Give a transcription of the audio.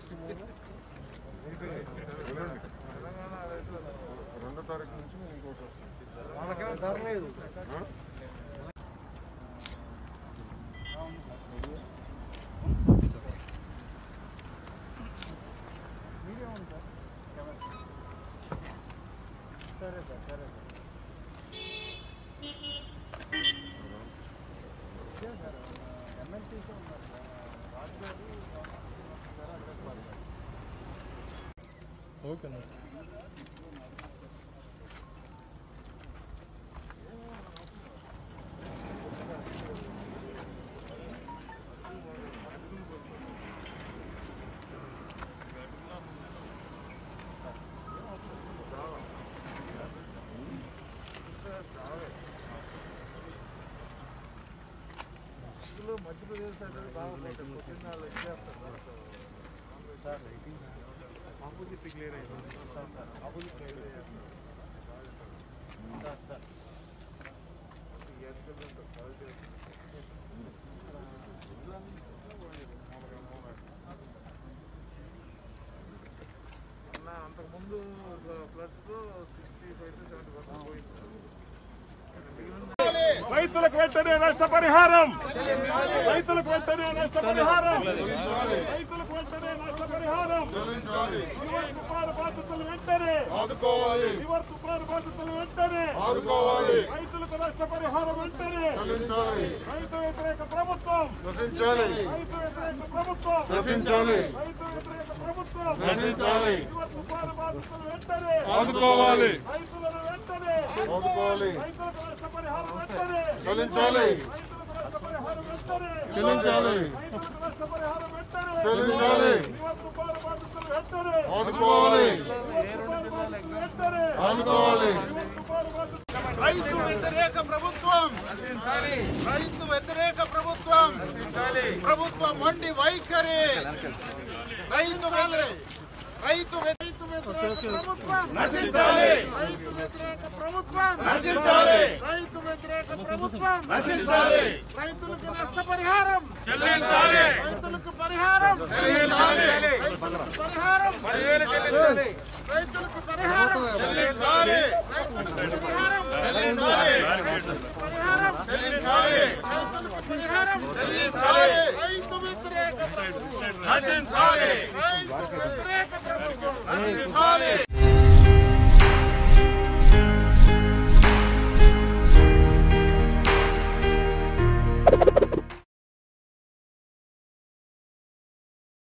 వినండి. రెండో తారీఖు నుంచి మేము ఇంకోటి వస్తుంది వాళ్ళకేమో ధర లేదు ఆ? మీడియం ఉంది సార్ కెమెరా. సరే సార్ సరే సార్ ఇదే సార్ ఎమ్మెల్సీసీ ఉన్నారు సార్ రాజు గారు గారు అడ్రస్ వాళ్ళు సార్. ఓకేనా ఇందులో మధ్యప్రదేశ్ అనేది బాగుంటుంది పొద్దున్న వాళ్ళు ఇచ్చేస్తారు సార్ ఆపోజిట్ క్లియర్ అయింది సార్ సార్ ఆపోజిట్ క్లియర్ అయ్యారు సార్ సార్ అన్న అంతకుముందు floods sixty five to seventy percent పోయింది మిగిలిన రైతులకు వెంటనే నష్ట పరిహారం రైతులకు వెంటనే నష్ట పరిహారం రైతులకు వెంటనే నష్ట పరిహారం చెల్లించాలి రివర్ తుఫాను బాధితులు వెంటనే ఆదుకోవాలి రివర్ తుఫాను బాధితులు వెంటనే ఆదుకోవాలి రైతులకు నష్ట పరిహారం వెంటనే చెల్లించాలి రైతు వ్యతిరేక ప్రభుత్వం నశించాలి రైతు వ్యతిరేక ప్రభుత్వం నశించాలి రైతు వ్యతిరేక ప్రభుత్వం నశించాలి రివర్ తుఫాను బాధితులు వెంటనే ఆదుకోవాలి రైతులను వెంటనే ఆదుకోవాలి రైతులకు నష్ట పరిహారం వెంటనే చెల్లించాలి రైతులకు నష్ట పరిహారం వెంటనే చెల్లించాలి రైతులకు నష్ట పరిహారం వెంటనే చెల్లించాలి రివర్ తుఫాను బాధితులు వెంటనే ఆదుకోవాలి రివర్ తుఫాను బాధితులు వెంటనే ఆదుకోవాలి రివర్ తుఫాను బాధితులు రైతు వ్యతిరేక ప్రభుత్వం రైతు వ్యతిరేక ప్రభుత్వం ప్రభుత్వం మొండి వైఖరి రైతు వ్యతిరేక రైతు వ్యతిరేక ప్రభుత్వం నశించాలి రైతు వ్యతిరేక ప్రభుత్వం నశించాలి రైతు వ్యతిరేక ప్రభుత్వం నశించాలి రైతులకు నష్టపరిహారం చెల్లించాలి రైతులకు పరిహారం చెల్లించాలి రైతులకు పరిహారం చెల్లించాలి రైతులకు పరిహారం చెల్లించాలి రైతులకు పరిహారం చెల్లించాలి పరిహారం చెల్లించాలి రైతులకు పరిహారం చెల్లించాలి రైతు వ్యతిరేక ప్రభుత్వం నశించాలి రైతు వ్యతిరేక ప్రభుత్వం నశించాలి